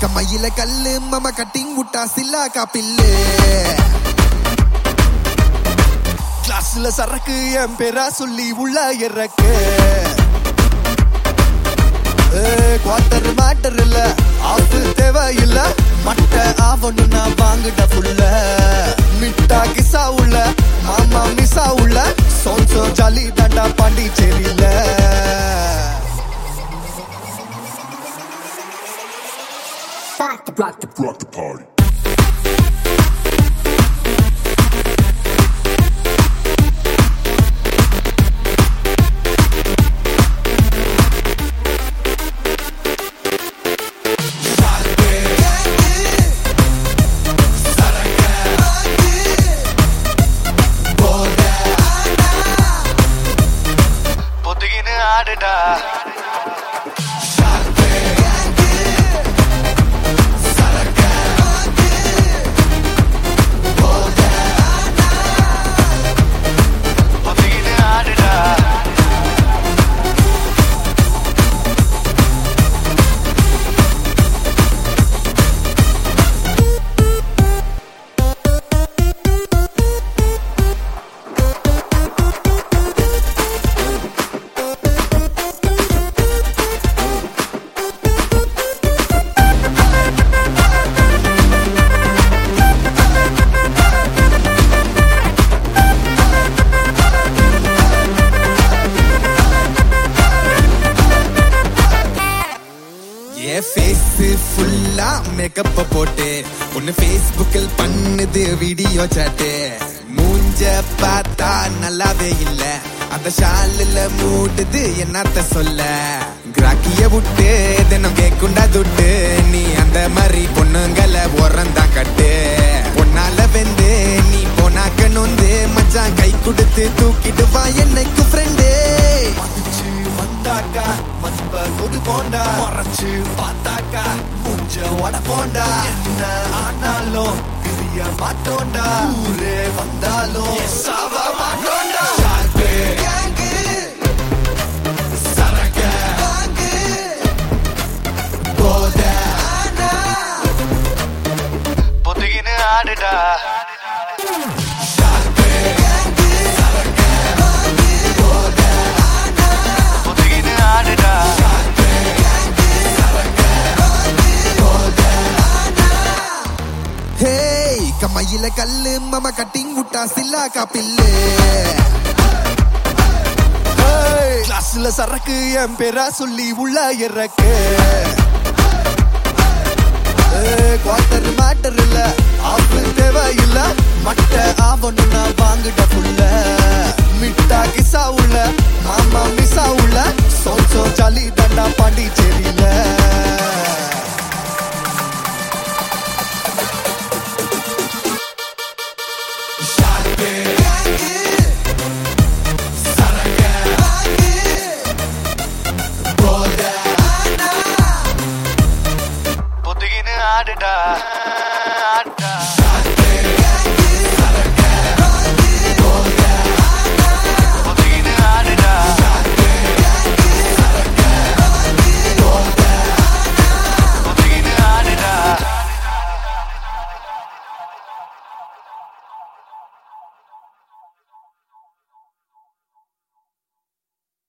கம்மையில கல்லு மம கட்டிங் விட்டா சில்லா காப்பில்லு கிளாஸ்ல சரக்கு என் பேரா சொல்லி உள்ள இறக்கு குவார்டர் மேட்டர் இல்ல ஆப்பு தேவையில்ல மட்ட ஆவணும்னா வாங்கிட்ட புள்ள மிட்டா கிசா உள்ள மாமா மிசா உள்ள சோன்சோ ஜாலி தாண்டா பாண்டிச்சேரியில Rock the, rock the, rock the party. பொத்துக்கின்னு ஆடுடா பொத்துக்கின்னு ஆடுடா என் ஃபேஸ் ஃபுல்லா மேக்கப் போட்டு ஒன்னு ஃபேஸ்புக்கில் பண்ணுது வீடியோ சாட்டு மூஞ்ச பார்த்தா நல்லாவே இல்ல அந்த ஷாலில் மூடுது என்னத்த சொல்ல கிராக்கிய விட்டு தினம் கேக்குண்டா துட்டு நீ அந்த மாதிரி பொண்ணுங்களை உரந்தான் கட்டு பொன்னால வெந்து நீ போனாக்க நொந்து மச்சான் கை கொடுத்து தூக்கிட்டு வா என்னைக்கு ஃப்ரெண்டே மதிச்சு வந்தாக்கா மதிப்ப கொடு போண்டா மறைச்சு பார்த்தாக்கா முஞ்ச வட போண்டா என்ன ஆனாலும் பிரிய மாட்டோண்டா ஊரே வந்தாலும் சாவ மாட்டோண்டா ஷார்ப்பு, கேங்கு, சரக்கு, வாங்கு, போதை, ஆனா. பொத்துக்கின்னு ஆடுடா பொத்துக்கின்னு ஆடுடா ஹேய் கம்மையில கல்லு மம கட்டிங் விட்டா சில்லா காப்பில்லு கிளாஸ்ல சரக்கு என் பேரா சொல்லி உள்ள இறக்கு குவார்டர் மேட்டர் இல்ல